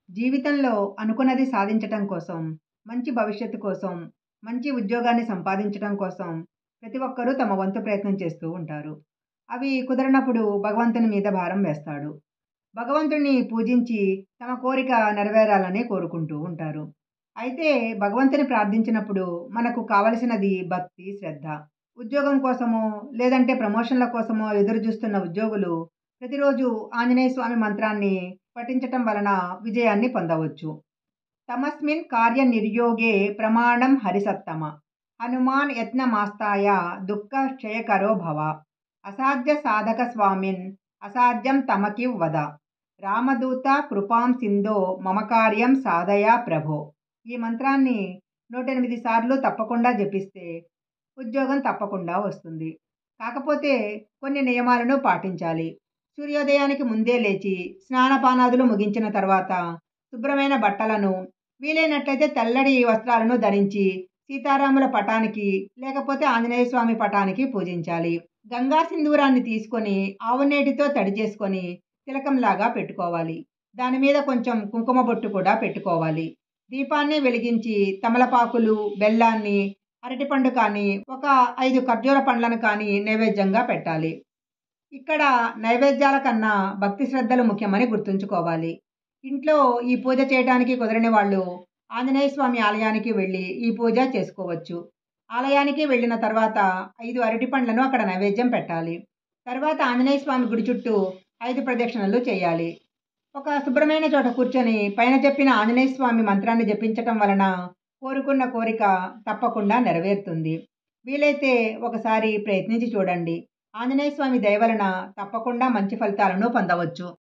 జీవితంలో అనుకున్నది సాధించటం కోసం, మంచి భవిష్యత్తు కోసం, మంచి ఉద్యోగాన్ని సంపాదించటం కోసం ప్రతి ఒక్కరూ తమ వంతు ప్రయత్నం చేస్తూ ఉంటారు. అవి కుదరనప్పుడు భగవంతుని మీద భారం వేస్తాడు. భగవంతుడిని పూజించి తమ కోరిక నెరవేరాలని కోరుకుంటూ ఉంటారు. అయితే భగవంతుని ప్రార్థించినప్పుడు మనకు కావలసినది భక్తి, శ్రద్ధ. ఉద్యోగం కోసమో, లేదంటే ప్రమోషన్‌ల కోసమో ఎదురు చూస్తున్న ఉద్యోగులు ప్రతిరోజు ఆంజనేయ స్వామి మంత్రాన్ని పఠించటం వలన విజయాన్ని పొందవచ్చు. తమస్మిన్ కార్యనిర్యోగే ప్రమాణం హరిసత్తమ. హనుమాన్ యత్నమాస్తాయ దుఃఖక్షయకరో భవ. అసాధ్య సాధక స్వామిన్ అసాధ్యం తమకివ్ వద. రామదూత కృపాం సింధో మమ కార్యం సాధయ ప్రభో. ఈ మంత్రాన్ని 108 సార్లు తప్పకుండా జపిస్తే ఉద్యోగం తప్పకుండా వస్తుంది. కాకపోతే కొన్ని నియమాలను పాటించాలి. సూర్యోదయానికి ముందే లేచి స్నానపానాదులు ముగించిన తర్వాత శుభ్రమైన బట్టలను, వీలైనట్లయితే తెల్లటి వస్త్రాలను ధరించి సీతారాముల పటానికి లేకపోతే ఆంజనేయ స్వామి పటానికి పూజించాలి. గంగా సింధూరాన్ని తీసుకొని ఆవు నేతితో తడి చేసుకొని తిలకంలాగా పెట్టుకోవాలి. దాని మీద కొంచెం కుంకుమ బొట్టు కూడా పెట్టుకోవాలి. దీపాన్ని వెలిగించి తమలపాకులు, బెల్లాన్ని, అరటిపండు కానీ, ఒక 5 ఖర్జూర పండ్లను కానీ నైవేద్యంగా పెట్టాలి. ఇక్కడ నైవేద్యాల కన్నా భక్తి శ్రద్ధలు ముఖ్యమని గుర్తుంచుకోవాలి. ఇంట్లో ఈ పూజ చేయటానికి కుదరని వాళ్ళు ఆంజనేయ స్వామి ఆలయానికి వెళ్లి ఈ పూజ చేసుకోవచ్చు. ఆలయానికి వెళ్ళిన తర్వాత 5 అరటిపండ్లను అక్కడ నైవేద్యం పెట్టాలి. తర్వాత ఆంజనేయ స్వామి గుడి చుట్టూ 5 ప్రదక్షిణలు చేయాలి. ఒక శుభ్రమైన చోట కూర్చొని పైన చెప్పిన ఆంజనేయ స్వామి మంత్రాన్ని జపించటం వలన కోరుకున్న కోరిక తప్పకుండా నెరవేరుతుంది. వీలైతే ఒకసారి ప్రయత్నించి చూడండి. ఆంజనేయ స్వామి దయ వలన తప్పకుండా మంచి ఫలితాలను పొందవచ్చు.